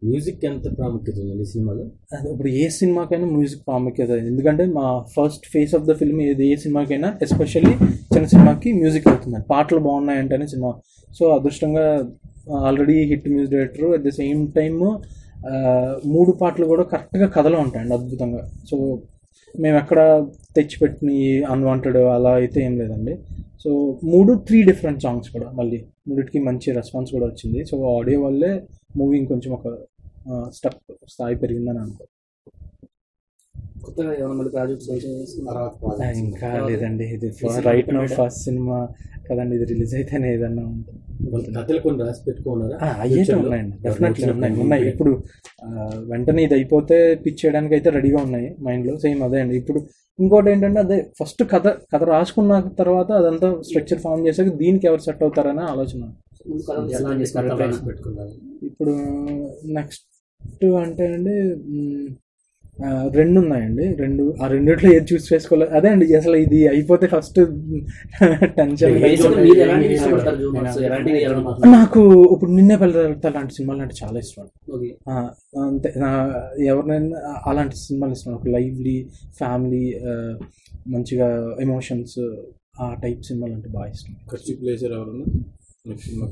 Music ఎంత ప్రాముఖ్యత ఉంది ఈ సినిమాలో అది ఇప్పుడు ఏ సినిమాకైనా మ్యూజిక్ ప్రాముఖ్యత ఎందుకంటే మా first face of the film ఏది ఏ సినిమాకైనా ఎస్పెషల్లీ చిన్న సినిమాకి మ్యూజిక్ అవుతుంది పాటలు బాగున్నాయంటేనే సినిమా సో అదృష్టంగా already hit music director at the same time మూడు పాటలు కూడా కరెక్ట్గా కథలో ఉంటాయండి అద్భుతంగా సో మేము ఎక్కడ తెచ్చిపెట్టిన అన్వాంటెడ్ అలా అయితే ఏం లేదండి సో మూడు త్రీ డిఫరెంట్ సాంగ్స్ కూడా మళ్ళీ మూడిటికి మంచి రెస్పాన్స్ కూడా వచ్చింది సో ఆడియో వల్లే మూవీ ఇంకొంచెం ఒక స్టెప్ స్థాయి పెరిగిందని అనుకో కొత్తగా ఏమైనా మళ్ళీ ప్రాజెక్ట్స్ అయితే ఆ, ఇంకా లేదండి ఇది రైట్ నో ఫస్ట్ సినిమా కదండి ఇది రిలీజ్ అయితేనే ఏదన్నా ఉంటుంది వాళ్ళ కథలు కొన్ని రాసి పెట్టుకున్నారా ఆ, అయ్యేటే ఉన్నాయండి డెఫినెట్లీ ఉన్నాయి ఉన్నాయి ఇప్పుడు ఆ, వెంటనే ఇది అయిపోతే పిచ్ చేయడానికి అయితే రెడీగా ఉన్నాయి మైండ్లో సేమ్ అదే అండి ఇప్పుడు ఇంకోటి ఏంటంటే అదే ఫస్ట్ కథ కథ రాసుకున్న తర్వాత అదంతా స్ట్రక్చర్ ఫామ్ చేసాక దీనికి ఎవరు సెట్ అవుతారనే ఆలోచన ముందు కథ ఎలా డిజైన్ చేసి కథలు చేసుకుంటారు రాసి పెట్టుకున్నారు ఇప్పుడు నెక్స్ట్ అంటే అండి మ్, ఆ, రెండు ఉన్నాయండి రెండు ఆ రెండిట్లో ఏది చూస్ చేసుకోలేదు అదే అండి అసలు ఇది అయిపోతే ఫస్ట్ టెన్షన్ Basically మీరు ఎలాంటి ఇష్టపడతారు జూమర్స్ ఎలాంటివి వెళ్ళడం నాకు ఇప్పుడు నిన్నే పెళ్ళ లాంటి సినిమాలు అంటే చాలా ఇష్టం ఓకే ఆ, అంతే నా ఎవరినైనా అలాంటి సినిమాలు ఇష్టం ఒక లైవ్లీ ఫ్యామిలీ మంచిగా ఎమోషన్స్ ఆ టైప్ సినిమాలు అంటే బాగా ఇష్టం ఖర్చు ప్లేసర్ ఎవరన్నా నెక్స్ట్ సినిమా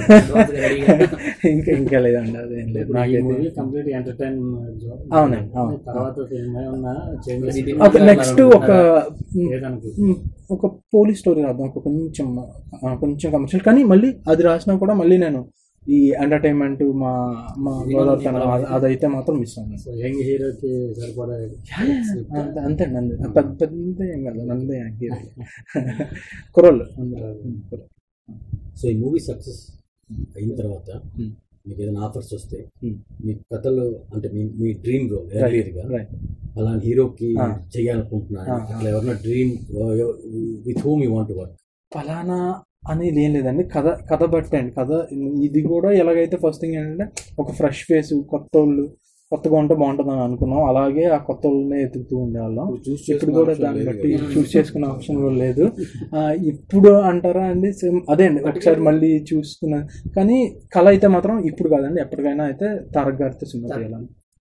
ఇంకా ఇంకా లేదండి అదేం లేదు నాకైతే కంప్లీట్ ఎంటర్టైన్ అవునండి అవును తర్వాత ఫిల్మ్ ఏమన్నా చేంజెస్ ఒక నెక్స్ట్ ఒక లేదనుకో మ్, ఒక పోలీస్ స్టోరీ రాద్దాం ఒక కొంచెం ఆ, కొంచెం కమర్షియల్ కానీ మళ్ళీ అది రాసినా కూడా మళ్ళీ నేను ఈ ఎంటర్టైన్మెంట్ మా మా గోదావరి అదైతే మాత్రం మిస్ అవ్వను సో యంగ్ హీరోకి సరిపడా అంతే అంతే అండి పెద్ద పెద్ద ఏం కాదు నందే కుర్రోళ్ళు అందరూ కుర్రోళ్ళు. సో ఈ మూవీ సక్సెస్ అయిన తర్వాత Hmm. మీకు ఏదైనా ఆఫర్స్ వస్తే Hmm. మీ కథలో అంటే మీ మీ డ్రీమ్ రోల్ ఎర్లియర్ గా రైట్ అలాంటి హీరోకి Ah. చేయాలనుకుంటున్నారు Ah, ah. అట్లా ఎవరైనా dream with whom you want work ఫలానా అనేది ఏం లేదండి కథ కథ బట్టి అండి కథ ఇది కూడా ఎలాగైతే ఫస్ట్ థింగ్ ఏంటంటే ఒక ఫ్రెష్ ఫేస్ కొత్త వాళ్ళు కొత్తగా ఉంటే బాగుంటుంది అని అనుకున్నాం అలాగే ఆ కొత్త వాళ్ళనే ఎతుకుతూ ఉండేవాళ్ళం చూస్ ఇప్పుడు కూడా దాన్ని బట్టి చూస్ చేసుకునే ఆప్షన్ కూడా లేదు ఆ, ఇప్పుడు అంటారా అండి సేమ్ అదే అండి ఒకసారి మళ్ళీ చూసుకున్న కానీ కళ అయితే మాత్రం ఇప్పుడు కాదండి ఎప్పటికైనా అయితే తారక్ గారితో సినిమా చేయాలని